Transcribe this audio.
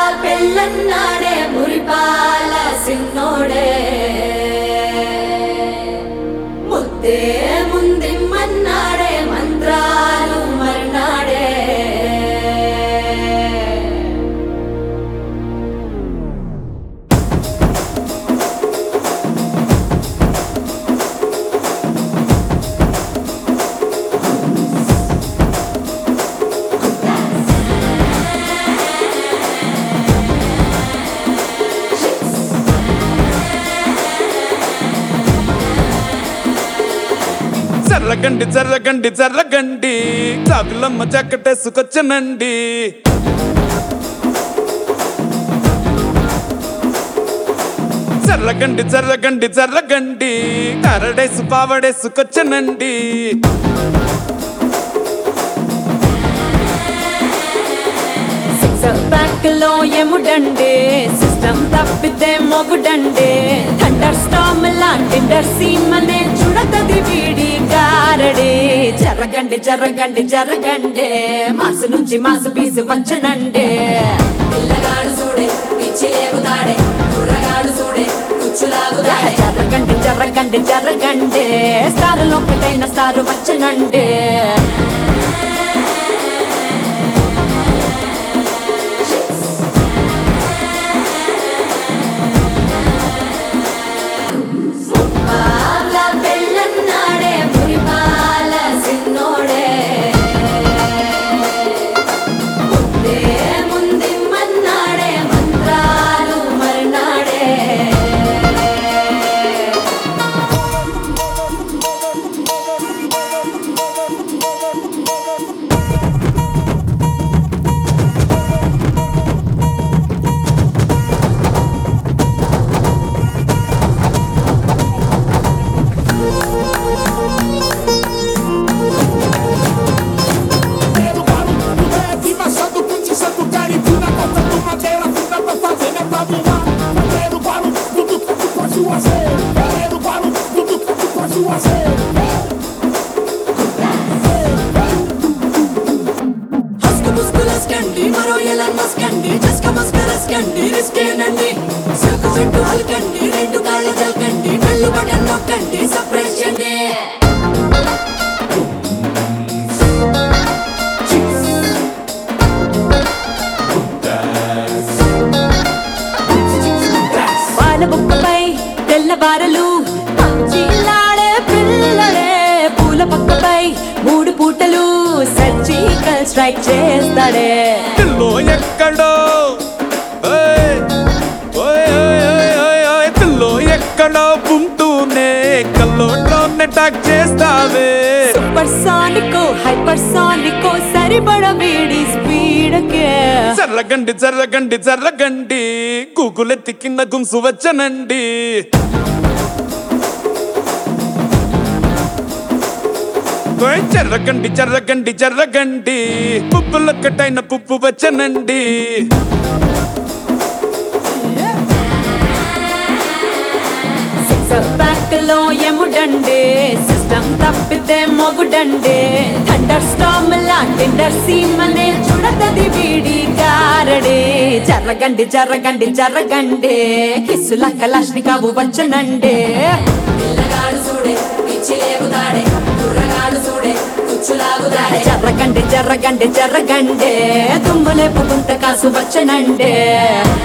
పెళ్ళన్నాడే మురిపాల సిన్నోడే ముద్దే ముందిమ్మన్నాడే మంత్రాలు మర్నాడే జర్రగండి జర్రగండి జర్రగండి చాకులమ్మ చక్కటేసుకొచ్చనండి జర్రగండి జర్రగండి జర్రగండి కరడేసు పావడేసుకొచ్చనండి సిక్సర్ బ్యాంక్ లో ఎముడండే సిస్టమ్ తప్పితే మొగుడండే థండర్ స్టామ్ లాంటి సీమనే చూడతది వీడి గారడే జరగండి జరగండి జరగండే మాసు నుంచి మాసు పీసు వచ్చనండే పిల్లగాడు చూడే పిచ్చి లేగుతాడే కుర్రగాడు చూడే కుచ్చులాగుతాడే జరగండి జరగండి జరగండే స్టార్ ఒకటైన స్టార్ వచ్చనండే పాల పెళ్ళన్నాడే మురిపాల సిన్నోడే ముద్దే ముందిమ్మన్నాడే మంత్రాలు మర్నాడే Pedro barulho do leve, machado puntizando caripina, cortando madeira, funda pra fazer, né, pra voar. Pedro barulho do que tu pode fazer. Pedro barulho do que tu pode fazer. హస్కు ముస్కులస్కండి మరో Elon మస్కండి జస్క మస్కరస్కండి రిస్కేనండి silk చుట్టూ హల్కండి రెండు కాళ్ళ జల్కండి కళ్ళు button నొక్కండి suppress చేయండి పాల బుక్కపై తెల్లవారలు పచ్చిలాడే పిల్లడే పూల పక్కపై మూడు పూటలు సర్జికల్ స్ట్రైక్ చేస్తాడే పిల్లో ఎక్కడో ఓయ్, ఓయ్, ఓయ్, ఓయ్, ఓయ్, ఓయ్, పిల్లో ఎక్కడో ఉంటూనే కల్లోట్లోనే టాక్ చేస్తావే సూపర్ సానికో హైపర్ సానికో సరిపడ వీడి స్పీడ్కే జర్రగండి జర్రగండి జర్రగండి గూగులెత్తి కింద గుంసు వచ్చనండి ఓయ్ జర్రగండి జర్రగండి జర్రగండి పుప్పులొక్కటైన పుప్పు వచ్చనండి సిక్సర్ బ్యాక్ లో ఎముడండే సిస్టమ్ తప్పితే మొగుడండే థండర్ స్టామ్ లాంటి సీమనే చూడతది వీడి గారడే జరగండి జరగండి జరగండి కిస్సుల కలాష్నికావు వచ్చనండే పిల్లగాడు చూడే పిచ్చి లేగుతాడే కుర్రగాడు చూడే కుచ్చులాగుతాడే జరగండి జరగండి జరగండి తుమ్ములేపు గుంట కాసు వచ్చనండే